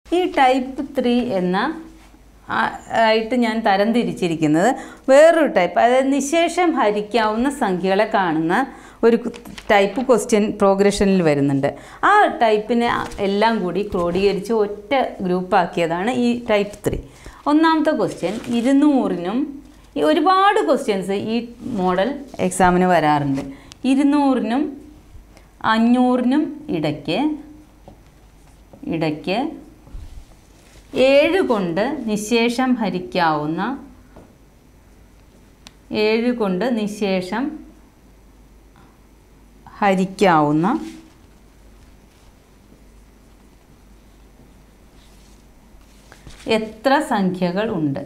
ഈ type three എന്ന ആ- ആയിട്ട് ഞാൻ തരംതിരിച്ചിരിക്കുന്നത് വേറൊരു ടൈപ്പ് അതായത് നിശേഷം ഹരിക്കാവുന്ന സംഖ്യകളെ കാണുന്ന ഒരു ടൈപ്പ് ക്വസ്റ്റ്യൻ പ്രോഗ്രഷനിൽ വരുന്നുണ്ട് ആ ടൈപ്പിനെ എല്ലാം കൂടി ക്രോഡീകരിച്ച് ഒറ്റ ഗ്രൂപ്പാക്കിയതാണ് ഈ ടൈപ്പ് ത്രീ ഒന്നാമത്തെ ക്വസ്റ്റ്യൻ ഇരുന്നൂറിനും ഈ ഒരുപാട് ക്വസ്റ്റ്യൻസ് ഈ മോഡൽ എക്സാമിന് വരാറുണ്ട് ഇരുന്നൂറിനും അഞ്ഞൂറിനും ഇടയ്ക്ക് ഇടയ്ക്ക് ഏഴ് കൊണ്ട് നിശേഷം ഹരിക്കാവുന്ന ഏഴ് കൊണ്ട് നിശേഷം ഹരിക്കാവുന്ന എത്ര സംഖ്യകൾ ഉണ്ട്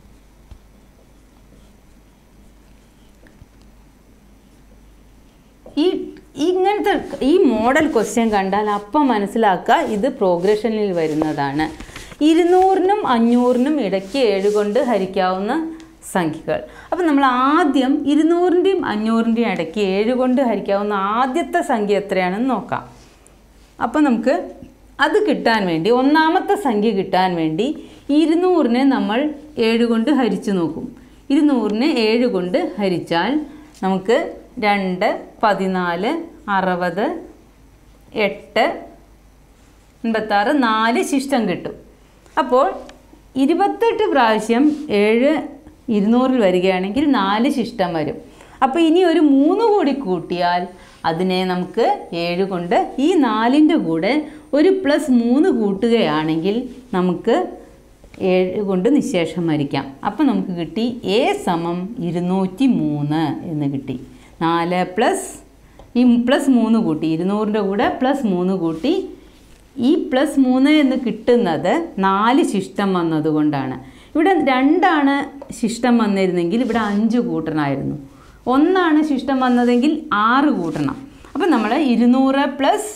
ഈ ഇങ്ങനത്തെ ഈ മോഡൽ ക്വസ്റ്റ്യൻ കണ്ടാൽ അപ്പം മനസ്സിലാക്കുക ഇത് പ്രോഗ്രഷനിൽ വരുന്നതാണ് ഇരുന്നൂറിനും അഞ്ഞൂറിനും ഇടയ്ക്ക് ഏഴ് കൊണ്ട് ഹരിക്കാവുന്ന സംഖ്യകൾ അപ്പം നമ്മൾ ആദ്യം ഇരുന്നൂറിൻ്റെയും അഞ്ഞൂറിൻ്റെയും ഇടയ്ക്ക് ഏഴ് കൊണ്ട് ഹരിക്കാവുന്ന ആദ്യത്തെ സംഖ്യ എത്രയാണെന്ന് നോക്കാം അപ്പോൾ നമുക്ക് അത് കിട്ടാൻ വേണ്ടി ഒന്നാമത്തെ സംഖ്യ കിട്ടാൻ വേണ്ടി ഇരുന്നൂറിനെ നമ്മൾ ഏഴ് കൊണ്ട് ഹരിച്ചു നോക്കും ഇരുന്നൂറിനെ ഏഴ് കൊണ്ട് ഹരിച്ചാൽ നമുക്ക് രണ്ട് പതിനാല് അറുപത് എട്ട് എൺപത്താറ് നാല് ശിഷ്ടം കിട്ടും അപ്പോൾ ഇരുപത്തെട്ട് പ്രാവശ്യം ഏഴ് ഇരുന്നൂറിൽ വരികയാണെങ്കിൽ നാല് ശിഷ്ടം വരും അപ്പോൾ ഇനി ഒരു മൂന്ന് കൂടി കൂട്ടിയാൽ അതിനെ നമുക്ക് ഏഴ് കൊണ്ട് ഈ നാലിൻ്റെ കൂടെ ഒരു പ്ലസ് മൂന്ന് കൂട്ടുകയാണെങ്കിൽ നമുക്ക് ഏഴ് കൊണ്ട് നിശേഷം വരിക്കാം അപ്പം നമുക്ക് കിട്ടി എ സമം ഇരുന്നൂറ്റി മൂന്ന് എന്ന് കിട്ടി നാല് പ്ലസ് ഈ പ്ലസ് മൂന്ന് കൂട്ടി ഇരുന്നൂറിൻ്റെ കൂടെ പ്ലസ് മൂന്ന് കൂട്ടി ഈ പ്ലസ് മൂന്ന് എന്ന് കിട്ടുന്നത് നാല് ശിഷ്ടം വന്നതുകൊണ്ടാണ് ഇവിടെ രണ്ടാണ് ശിഷ്ടം വന്നിരുന്നെങ്കിൽ ഇവിടെ അഞ്ച് കൂട്ടണമായിരുന്നു ഒന്നാണ് ശിഷ്ടം വന്നതെങ്കിൽ ആറ് കൂട്ടണം അപ്പം നമ്മൾ ഇരുന്നൂറ് പ്ലസ്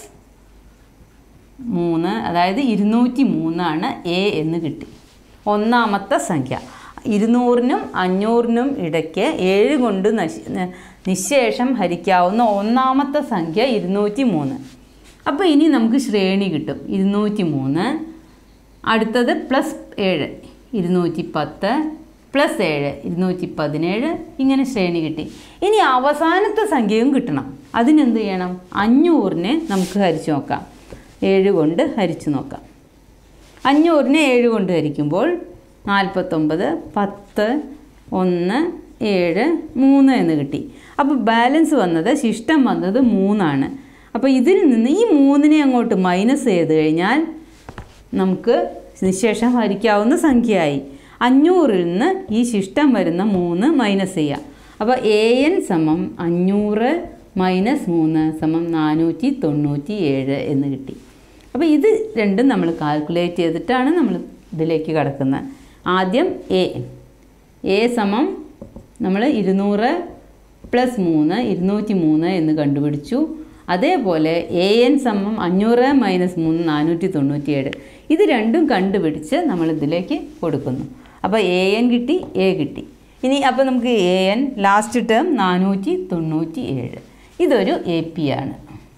മൂന്ന് അതായത് ഇരുന്നൂറ്റി മൂന്നാണ് എ എന്ന് കിട്ടി ഒന്നാമത്തെ സംഖ്യ ഇരുന്നൂറിനും അഞ്ഞൂറിനും ഇടയ്ക്ക് ഏഴ് കൊണ്ട് നശി നിശേഷം ഹരിക്കാവുന്ന ഒന്നാമത്തെ സംഖ്യ ഇരുന്നൂറ്റി മൂന്ന് അപ്പോൾ ഇനി നമുക്ക് ശ്രേണി കിട്ടും ഇരുന്നൂറ്റി മൂന്ന് അടുത്തത് പ്ലസ് ഏഴ് ഇരുന്നൂറ്റി പത്ത് പ്ലസ് ഏഴ് ഇരുന്നൂറ്റി പതിനേഴ് ഇങ്ങനെ ശ്രേണി കിട്ടി ഇനി അവസാനത്തെ സംഖ്യയും കിട്ടണം അതിനെന്ത് ചെയ്യണം അഞ്ഞൂറിനെ നമുക്ക് ഹരിച്ചു നോക്കാം ഏഴ് കൊണ്ട് ഹരിച്ചു നോക്കാം അഞ്ഞൂറിനെ ഏഴ് കൊണ്ട് ഹരിക്കുമ്പോൾ നാൽപ്പത്തൊമ്പത് പത്ത് ഒന്ന് ഏഴ് മൂന്ന് എന്ന് കിട്ടി അപ്പോൾ ബാലൻസ് വന്നത് ശിഷ്ടം വന്നത് മൂന്നാണ് അപ്പോൾ ഇതിൽ നിന്ന് ഈ മൂന്നിനെ അങ്ങോട്ട് മൈനസ് ചെയ്ത് കഴിഞ്ഞാൽ നമുക്ക് നിശേഷം ഹരിക്കാവുന്ന സംഖ്യയായി അഞ്ഞൂറിൽ നിന്ന് ഈ ശിഷ്ടം വരുന്ന മൂന്ന് മൈനസ് ചെയ്യാം അപ്പോൾ എ എൻ സമം അഞ്ഞൂറ് മൈനസ് മൂന്ന് സമം നാനൂറ്റി തൊണ്ണൂറ്റി ഏഴ് എന്ന് കിട്ടി അപ്പോൾ ഇത് രണ്ടും നമ്മൾ കാൽക്കുലേറ്റ് ചെയ്തിട്ടാണ് നമ്മൾ ഇതിലേക്ക് കിടക്കുന്നത് ആദ്യം എ എ സമം നമ്മൾ ഇരുന്നൂറ് പ്ലസ് മൂന്ന് ഇരുന്നൂറ്റി മൂന്ന് എന്ന് കണ്ടുപിടിച്ചു അതേപോലെ എ എൻ സമം അഞ്ഞൂറ് മൈനസ് മൂന്ന് നാനൂറ്റി തൊണ്ണൂറ്റി ഏഴ് ഇത് രണ്ടും കണ്ടുപിടിച്ച് നമ്മൾ ഇതിലേക്ക് കൊടുക്കുന്നു അപ്പോൾ എ എൻ കിട്ടി എ കിട്ടി ഇനി അപ്പോൾ നമുക്ക് എ എൻ ലാസ്റ്റ് ടേം നാനൂറ്റി തൊണ്ണൂറ്റി ഏഴ് ഇതൊരു എ പി ആണ്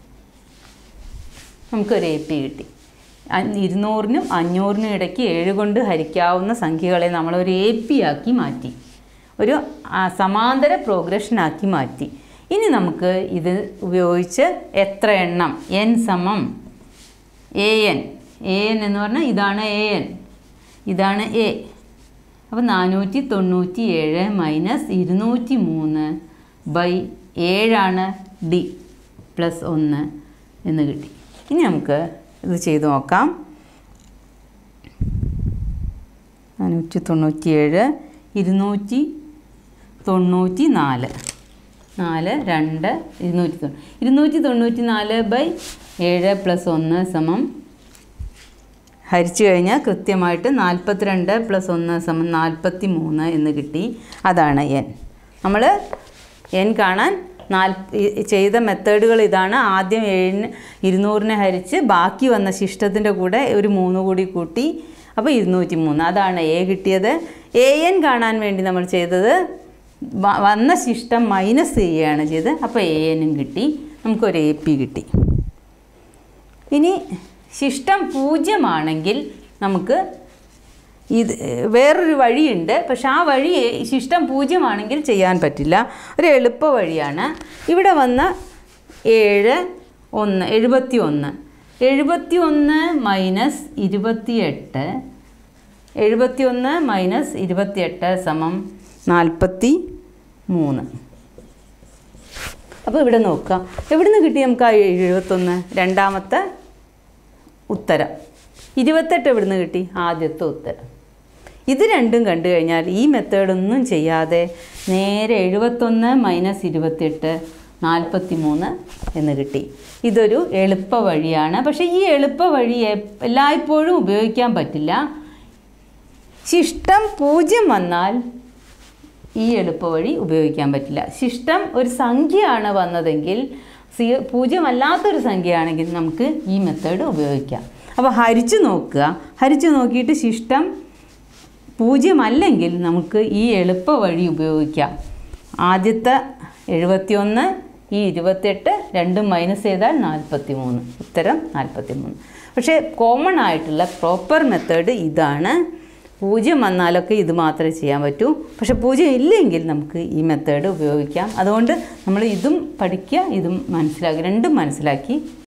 നമുക്കൊരു എ പി കിട്ടി അ- ഇരുന്നൂറിനും അഞ്ഞൂറിനും ഇടയ്ക്ക് ഏഴ് കൊണ്ട് ഹരിക്കാവുന്ന സംഖ്യകളെ നമ്മളൊരു എ പി ആക്കി മാറ്റി ഒരു ആ, സമാന്തര പ്രോഗ്രഷനാക്കി മാറ്റി ഇനി നമുക്ക് ഇത് ഉപയോഗിച്ച് എത്ര എണ്ണം എൻ സമം എ എൻ എ എൻ എന്ന് പറഞ്ഞാൽ ഇതാണ് എ എൻ ഇതാണ് എ അപ്പോൾ നാനൂറ്റി തൊണ്ണൂറ്റി ഏഴ് മൈനസ് ഇരുന്നൂറ്റി മൂന്ന് ബൈ ഏഴാണ് ഡി പ്ലസ് ഒന്ന് എന്ന് കിട്ടി ഇനി നമുക്ക് ഇത് ചെയ്ത് നോക്കാം നാനൂറ്റി തൊണ്ണൂറ്റി ഏഴ് ഇരുന്നൂറ്റി തൊണ്ണൂറ്റി നാല് നാല് രണ്ട് ഇരുന്നൂറ്റി തൊണ്ണൂ ഇരുന്നൂറ്റി തൊണ്ണൂറ്റി നാല് ബൈ ഏഴ് പ്ലസ് ഒന്ന് സമം ഹരിച്ചു കഴിഞ്ഞാൽ കൃത്യമായിട്ട് നാൽപ്പത്തിരണ്ട് പ്ലസ് ഒന്ന് സമം നാൽപ്പത്തി മൂന്ന് എന്ന് കിട്ടി അതാണ് എൻ നമ്മൾ എൻ കാണാൻ നാൽ ഈ ചെയ്ത മെത്തേഡുകൾ ഇതാണ് ആദ്യം ഏഴിന് ഇരുന്നൂറിനെ ഹരിച്ച് ബാക്കി വന്ന ശിഷ്ടത്തിൻ്റെ കൂടെ ഒരു മൂന്ന് കൂടി കൂട്ടി അപ്പോൾ ഇരുന്നൂറ്റി മൂന്ന് അതാണ് എ കിട്ടിയത് എ എൻ കാണാൻ വേണ്ടി നമ്മൾ ചെയ്തത് വ- വന്ന ശിഷ്ടം മൈനസ് ചെയ്യുകയാണ് ചെയ്തത് അപ്പോൾ എ എനും കിട്ടി നമുക്കൊരു എ പി കിട്ടി ഇനി ശിഷ്ടം പൂജ്യമാണെങ്കിൽ നമുക്ക് ഇത് വേറൊരു വഴിയുണ്ട് പക്ഷെ ആ വഴി ശിഷ്ടം പൂജ്യമാണെങ്കിൽ ചെയ്യാൻ പറ്റില്ല ഒരു എളുപ്പ വഴിയാണ് ഇവിടെ വന്ന ഏഴ് ഒന്ന് എഴുപത്തി ഒന്ന് എഴുപത്തി ഒന്ന് മൈനസ് ഇരുപത്തിയെട്ട് എഴുപത്തി ഒന്ന് മൈനസ് ഇരുപത്തിയെട്ട് സമം നാൽപ്പത്തി മൂന്ന് അപ്പോൾ ഇവിടെ നോക്കാം എവിടെ നിന്ന് കിട്ടി നമുക്ക് ആ എഴുപത്തൊന്ന് രണ്ടാമത്തെ ഉത്തരം ഇരുപത്തെട്ട് എവിടെ നിന്ന് കിട്ടി ആദ്യത്തെ ഉത്തരം ഇത് രണ്ടും കണ്ടു കഴിഞ്ഞാൽ ഈ മെത്തേഡൊന്നും ചെയ്യാതെ നേരെ എഴുപത്തൊന്ന് മൈനസ് ഇരുപത്തെട്ട് നാൽപ്പത്തി മൂന്ന് എന്ന് കിട്ടി ഇതൊരു എളുപ്പ വഴിയാണ് പക്ഷേ ഈ എളുപ്പ വഴി എ- എല്ലായ്പ്പോഴും ഉപയോഗിക്കാൻ പറ്റില്ല ശിഷ്ടം പൂജ്യം വന്നാൽ ഈ എളുപ്പവഴി ഉപയോഗിക്കാൻ പറ്റില്ല ശിഷ്ടം ഒരു സംഖ്യയാണ് വന്നതെങ്കിൽ സി പൂജ്യമല്ലാത്തൊരു സംഖ്യയാണെങ്കിൽ നമുക്ക് ഈ മെത്തേഡ് ഉപയോഗിക്കാം അപ്പോൾ ഹരിച്ചു നോക്കുക ഹരിച്ചു നോക്കിയിട്ട് ശിഷ്ടം പൂജ്യമല്ലെങ്കിൽ നമുക്ക് ഈ എളുപ്പ വഴി ഉപയോഗിക്കാം ആദ്യത്തെ എഴുപത്തിയൊന്ന് ഈ ഇരുപത്തെട്ട് രണ്ടും മൈനസ് ചെയ്താൽ നാൽപ്പത്തി മൂന്ന് ഉത്തരം നാൽപ്പത്തി മൂന്ന് പക്ഷേ കോമൺ ആയിട്ടുള്ള പ്രോപ്പർ മെത്തേഡ് ഇതാണ് പൂജ്യം വന്നാലൊക്കെ ഇത് മാത്രമേ ചെയ്യാൻ പറ്റൂ പക്ഷെ പൂജ്യം ഇല്ലെങ്കിൽ നമുക്ക് ഈ മെത്തേഡ് ഉപയോഗിക്കാം അതുകൊണ്ട് നമ്മൾ ഇതും പഠിക്കുക ഇതും മനസ്സിലാക്കി രണ്ടും മനസ്സിലാക്കി